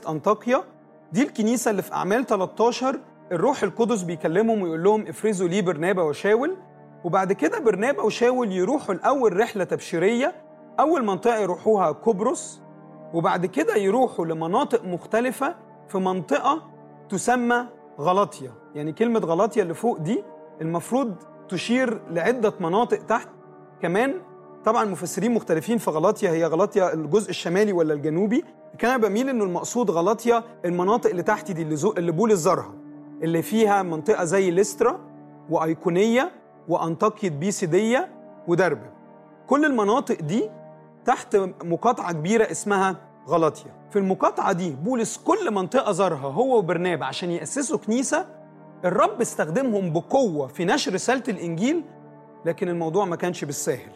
أنطاكيا دي الكنيسة اللي في أعمال 13 الروح القدس بيكلمهم ويقول لهم افرزوا لي برنابا وشاول وبعد كده برنابا وشاول يروحوا الأول رحلة تبشيرية أول منطقة يروحوها كوبروس وبعد كده يروحوا لمناطق مختلفة في منطقة تسمى غلطية يعني كلمة غلطية اللي فوق دي المفروض تشير لعدة مناطق تحت كمان طبعا مفسرين مختلفين في غلطية هي غلطية الجزء الشمالي ولا الجنوبي كان أنا بميل انه المقصود غلطية المناطق اللي تحت دي اللي, زو اللي بولس زارها اللي فيها منطقة زي ليسترا وأيقونية وأنطاكية بيسيدية ودربة كل المناطق دي تحت مقاطعة كبيرة اسمها غلطية في المقاطعة دي بولس كل منطقة زارها هو وبرنابا عشان يأسسوا كنيسة الرب استخدمهم بقوة في نشر رسالة الإنجيل لكن الموضوع ما كانش بالساهل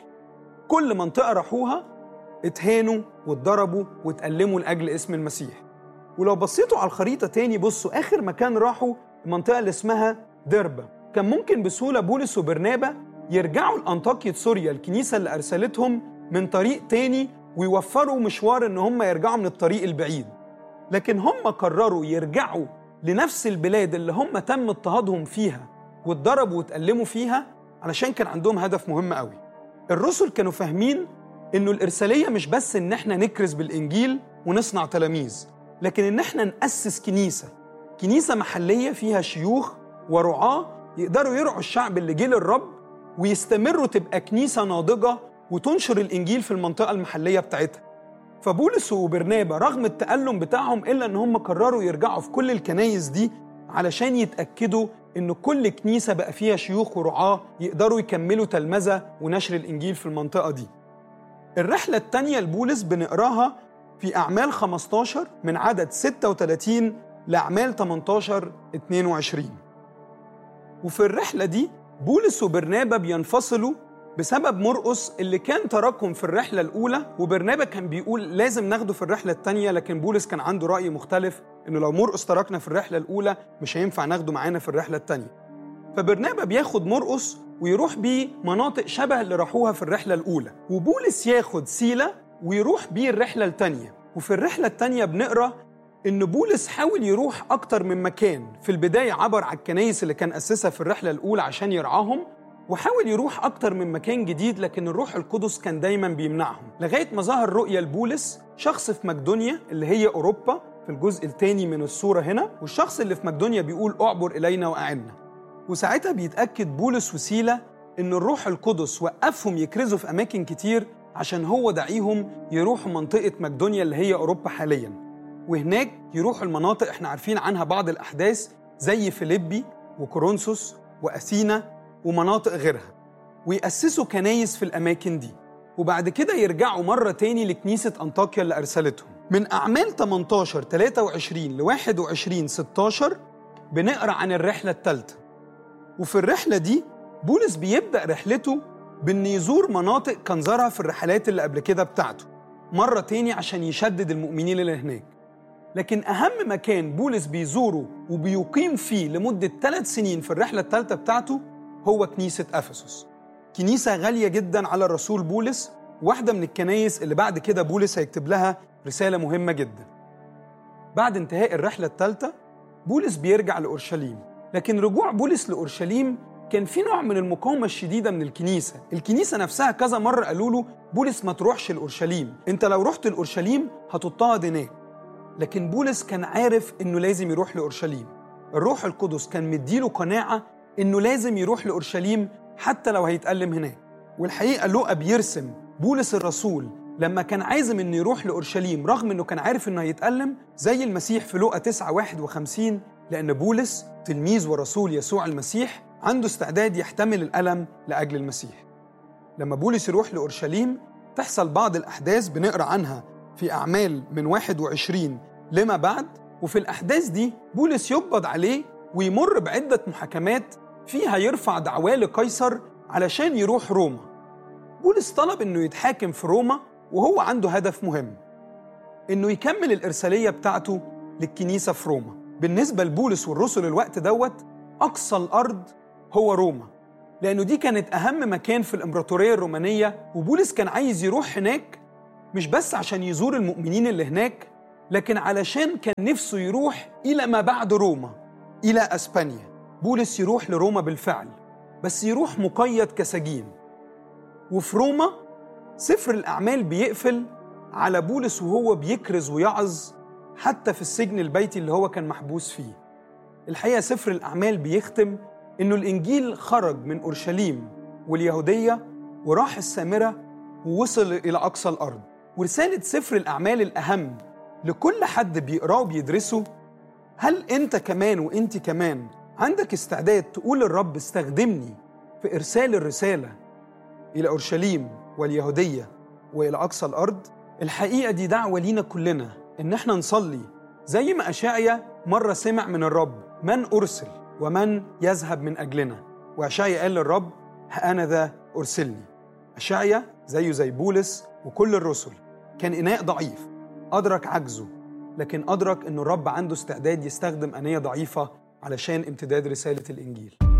كل منطقة راحوها اتهانوا واتضربوا واتألموا لأجل اسم المسيح ولو بصيتوا على الخريطة تاني بصوا آخر مكان راحوا المنطقة اللي اسمها دربة كان ممكن بسهولة بولس وبرنابا يرجعوا لأنطاكية سوريا الكنيسة اللي أرسلتهم من طريق تاني ويوفروا مشوار إن هم يرجعوا من الطريق البعيد لكن هم قرروا يرجعوا لنفس البلاد اللي هم تم اضطهادهم فيها واتضربوا واتألموا فيها علشان كان عندهم هدف مهم قوي الرسل كانوا فاهمين انه الارساليه مش بس ان احنا نكرز بالانجيل ونصنع تلاميذ لكن ان احنا ناسس كنيسه كنيسه محليه فيها شيوخ ورعاه يقدروا يرعوا الشعب اللي جه للرب ويستمروا تبقى كنيسه ناضجه وتنشر الانجيل في المنطقه المحليه بتاعتها فبولس وبرنابا رغم التألم بتاعهم إلا إن هم قرروا يرجعوا في كل الكنايس دي علشان يتأكدوا إن كل كنيسة بقى فيها شيوخ ورعاة يقدروا يكملوا تلمذة ونشر الإنجيل في المنطقة دي الرحلة التانية لبولس بنقراها في أعمال 15 من عدد 36 لأعمال 18 22 وفي الرحلة دي بولس وبرنابا بينفصلوا بسبب مرقس اللي كان تركهم في الرحلة الأولى وبرنابا كان بيقول لازم ناخده في الرحلة التانية لكن بولس كان عنده رأي مختلف إنه لو مرقس تركنا في الرحلة الأولى مش هينفع ناخده معانا في الرحلة التانية فبرنابا بياخد مرقس ويروح بيه مناطق شبه اللي راحوها في الرحلة الأولى وبولس ياخد سيلة ويروح بيه الرحلة التانية وفي الرحلة التانية بنقرأ إن بولس حاول يروح أكتر من مكان في البداية عبر على الكنايس اللي كان أسسها في الرحلة الأولى عشان يرعاهم وحاول يروح أكتر من مكان جديد لكن الروح القدس كان دايما بيمنعهم لغاية ما ظهر رؤية لبولس شخص في مقدونيا اللي هي أوروبا في الجزء الثاني من الصورة هنا والشخص اللي في مقدونيا بيقول أعبر إلينا وأعنا وساعتها بيتأكد بولس وسيلة إن الروح القدس وقفهم يكرزوا في أماكن كتير عشان هو دعيهم يروحوا منطقة مقدونيا اللي هي أوروبا حاليا وهناك يروحوا المناطق احنا عارفين عنها بعض الأحداث زي فيليبي وكورنثوس وأثينا ومناطق غيرها ويأسسوا كنايس في الأماكن دي وبعد كده يرجعوا مرة تاني لكنيسة أنطاكيا اللي أرسلتهم من أعمال 18 23 ل 21 16 بنقرأ عن الرحلة الثالثة وفي الرحلة دي بولس بيبدأ رحلته بإن يزور مناطق كان زارها في الرحلات اللي قبل كده بتاعته مرة تاني عشان يشدد المؤمنين اللي هناك لكن أهم مكان بولس بيزوره وبيقيم فيه لمدة ثلاث سنين في الرحلة الثالثة بتاعته هو كنيسة أفسس كنيسة غالية جدا على الرسول بولس واحدة من الكنايس اللي بعد كده بولس هيكتب لها رسالة مهمة جدا بعد انتهاء الرحلة الثالثة بولس بيرجع لأورشليم لكن رجوع بولس لأورشليم كان في نوع من المقاومة الشديدة من الكنيسة الكنيسة نفسها كذا مرة قالوا له بولس ما تروحش لأورشليم انت لو رحت لأورشليم هتضطهد هناك لكن بولس كان عارف انه لازم يروح لأورشليم الروح القدس كان مديله قناعة انه لازم يروح لأورشليم حتى لو هيتألم هناك والحقيقة لوقا بيرسم بولس الرسول لما كان عازم انه يروح لأورشليم رغم انه كان عارف انه هيتألم زي المسيح في لوقا 9 51 لأن بولس تلميذ ورسول يسوع المسيح عنده استعداد يحتمل الألم لأجل المسيح لما بولس يروح لأورشليم تحصل بعض الأحداث بنقرأ عنها في أعمال من 21 لما بعد وفي الأحداث دي بولس يقبض عليه ويمر بعدة محاكمات فيها يرفع دعواه لقيصر علشان يروح روما بولس طلب انه يتحاكم في روما وهو عنده هدف مهم انه يكمل الارساليه بتاعته للكنيسه في روما بالنسبه لبولس والرسل الوقت دوت اقصى الارض هو روما لانه دي كانت اهم مكان في الامبراطوريه الرومانيه وبولس كان عايز يروح هناك مش بس عشان يزور المؤمنين اللي هناك لكن علشان كان نفسه يروح إلى ما بعد روما إلى أسبانيا بولس يروح لروما بالفعل بس يروح مقيد كسجين وفي روما سفر الأعمال بيقفل على بولس وهو بيكرز ويعظ حتى في السجن البيتي اللي هو كان محبوس فيه الحقيقة سفر الأعمال بيختم إنه الإنجيل خرج من أورشليم واليهودية وراح السامرة ووصل إلى أقصى الأرض ورسالة سفر الأعمال الأهم لكل حد بيقراه وبيدرسه هل أنت كمان وأنت كمان عندك استعداد تقول للرب استخدمني في إرسال الرسالة إلى أورشليم واليهودية وإلى أقصى الأرض الحقيقة دي دعوة لينا كلنا إن احنا نصلي زي ما أشعيا مرة سمع من الرب من أرسل ومن يذهب من أجلنا وأشعيا قال للرب ها أنا ذا أرسلني أشعيا زيه زي بولس وكل الرسل كان إناء ضعيف أدرك عجزه لكن أدرك إنه الرب عنده استعداد يستخدم أنية ضعيفة علشان امتداد رسالة الإنجيل